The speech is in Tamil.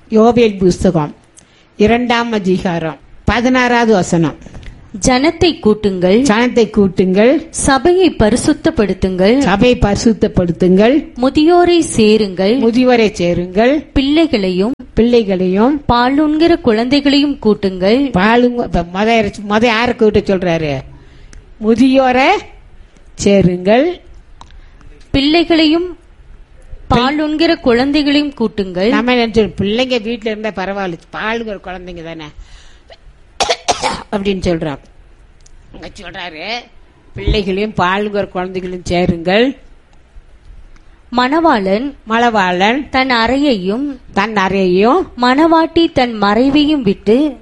யோவேல் புஸ்தகம் இரண்டாம் அதிகாரம் பதினாறாவது வசனம் ஜனத்தை கூட்டுங்கள் சனத்தை கூட்டுங்கள் சபையை பரிசுத்தப்படுத்துங்கள் சபை பரிசுத்தப்படுத்துங்கள் முதியோரை சேருங்கள் முதியோரை சேருங்கள் பிள்ளைகளையும் பிள்ளைகளையும் பாலுண்கிற குழந்தைகளையும் கூட்டுங்கள் பாலுங்க இப்ப மொத இறைச்சி- மொத யாரை கூட்ட சொல்றாரு முதியோரை சேருங்கள் பிள்ளைகளையும் பாலுண்கிற குழந்தைகளையும் கூட்டுங்கள் நம்ம நினைச்சு பிள்ளைங்க வீட்டுல இருந்தா பரவாயில்ல பாலுங்க ஒரு குழந்தைங்க தானே அப்படின்னு சொல்றாங்க அங்க சொல்றாரு பிள்ளைகளையும் பாலுங்க ஒரு குழந்தைகளையும் சேருங்கள் மணவாளன் மலவாளன் தன் அறையையும் தன் அறையையும் மணவாட்டி தன் மறைவையும் விட்டு